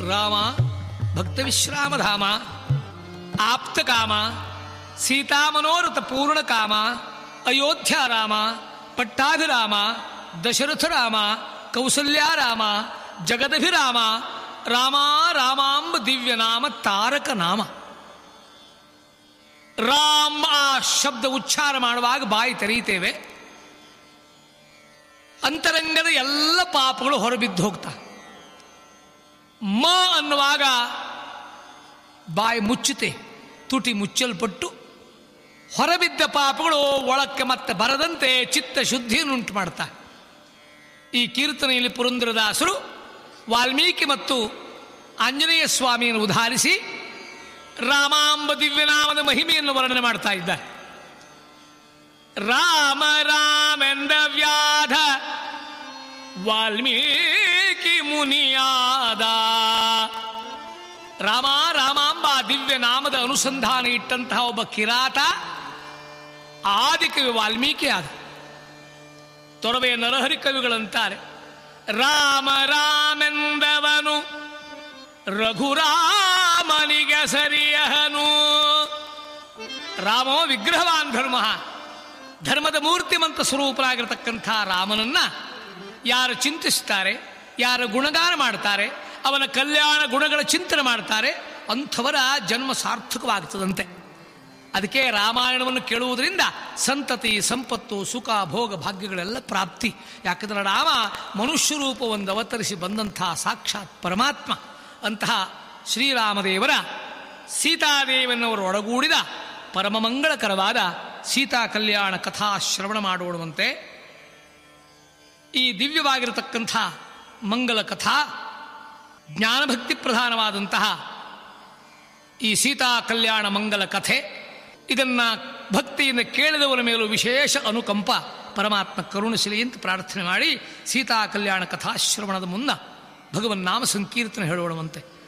ರಾಮ ಭಕ್ತ ವಿಶ್ರಾಮಧಾಮ ಆಪ್ತಕಾಮ ಸೀತಾಮನೋರಥ ಪೂರ್ಣ ಕಾಮ ಅಯೋಧ್ಯ ರಾಮ ಪಟ್ಟಾಭಿರಾಮ ದಶರಥ ರಾಮ ಕೌಸಲ್ಯಾರಾಮ ಜಗದಭಿರಾಮ ರಾಮ ರಾಮಾಂಬ ದಿವ್ಯನಾಮ ತಾರಕ ನಾಮ ರಾಮ್ ಆ ಶಬ್ದ ಉಚ್ಚಾರ ಮಾಡುವಾಗ ಬಾಯಿ ತೆರೀತೇವೆ ಅಂತರಂಗದ ಎಲ್ಲ ಪಾಪಗಳು ಹೊರಬಿದ್ದು ಹೋಗ್ತಾ ಮ ಅನ್ನುವಾಗ ಬಾಯಿ ಮುಚ್ಚುತ್ತೆ ತುಟಿ ಮುಚ್ಚಲ್ಪಟ್ಟು ಹೊರಬಿದ್ದ ಪಾಪಗಳು ಒಳಕ್ಕೆ ಮತ್ತೆ ಬರದಂತೆ ಚಿತ್ತ ಶುದ್ಧಿಯನ್ನುಂಟು ಮಾಡ್ತಾ ಈ ಕೀರ್ತನೆಯಲ್ಲಿ ಪುರಂದರದಾಸರು ವಾಲ್ಮೀಕಿ ಮತ್ತು ಆಂಜನೇಯ ಸ್ವಾಮಿಯನ್ನು ಉದಾಹರಿಸಿ ರಾಮಾಂಬ ದಿವ್ಯನಾಮದ ಮಹಿಮೆಯನ್ನು ವರ್ಣನೆ ಮಾಡ್ತಾ ಇದ್ದಾರೆ ರಾಮ ರಾಮೆಂದ ವ್ಯಾಧ ವಾಲ್ಮೀಕಿ ಮುನಿಯಾದ ರಾಮ ರಾಮಾಂಬ ದಿವ್ಯ ನಾಮದ ಅನುಸಂಧಾನ ಇಟ್ಟಂತಹ ಒಬ್ಬ ಕಿರಾತ ಆದಿಕವಿ ವಾಲ್ಮೀಕಿ ಆದ ತೊರವೆಯ ನರಹರಿ ಕವಿಗಳಂತಾರೆ ರಾಮ ರಾಮೆಂದವನು ರಘುರಾಮನಿಗೆ ಸರಿಯಹನು ರಾಮೋ ವಿಗ್ರಹವಾನ್ ಧರ್ಮ ಧರ್ಮದ ಮೂರ್ತಿಮಂತ ಸ್ವರೂಪರಾಗಿರತಕ್ಕಂಥ ರಾಮನನ್ನ ಯಾರು ಚಿಂತಿಸ್ತಾರೆ ಯಾರು ಗುಣಗಾನ ಮಾಡ್ತಾರೆ ಅವನ ಕಲ್ಯಾಣ ಗುಣಗಳ ಚಿಂತನೆ ಮಾಡ್ತಾರೆ ಅಂಥವರ ಜನ್ಮ ಸಾರ್ಥಕವಾಗ್ತದಂತೆ ಅದಕ್ಕೆ ರಾಮಾಯಣವನ್ನು ಕೇಳುವುದರಿಂದ ಸಂತತಿ ಸಂಪತ್ತು ಸುಖ ಭೋಗ ಭಾಗ್ಯಗಳೆಲ್ಲ ಪ್ರಾಪ್ತಿ ಯಾಕಂದ್ರೆ ರಾಮ ಮನುಷ್ಯ ರೂಪವನ್ನು ಅವತರಿಸಿ ಬಂದಂತಹ ಸಾಕ್ಷಾತ್ ಪರಮಾತ್ಮ ಅಂತಹ ಶ್ರೀರಾಮದೇವರ ಸೀತಾದೇವನವರು ಒಳಗೂಡಿದ ಪರಮ ಮಂಗಳಕರವಾದ ಸೀತಾ ಕಲ್ಯಾಣ ಕಥಾ ಶ್ರವಣ ಮಾಡೋಣವಂತೆ ಈ ದಿವ್ಯವಾಗಿರತಕ್ಕಂಥ ಮಂಗಲ ಕಥಾ ಜ್ಞಾನಭಕ್ತಿ ಪ್ರಧಾನವಾದಂತಹ ಈ ಸೀತಾ ಕಲ್ಯಾಣ ಮಂಗಲ ಕಥೆ ಇದನ್ನು ಭಕ್ತಿಯಿಂದ ಕೇಳಿದವರ ಮೇಲೂ ವಿಶೇಷ ಅನುಕಂಪ ಪರಮಾತ್ಮ ಕರುಣಿಸಲಿ ಅಂತ ಪ್ರಾರ್ಥನೆ ಮಾಡಿ ಸೀತಾ ಕಲ್ಯಾಣ ಕಥಾಶ್ರವಣದ ಮುನ್ನ ಭಗವನ್ ನಾಮ ಸಂಕೀರ್ತನೆ ಹೇಳೋಣವಂತೆ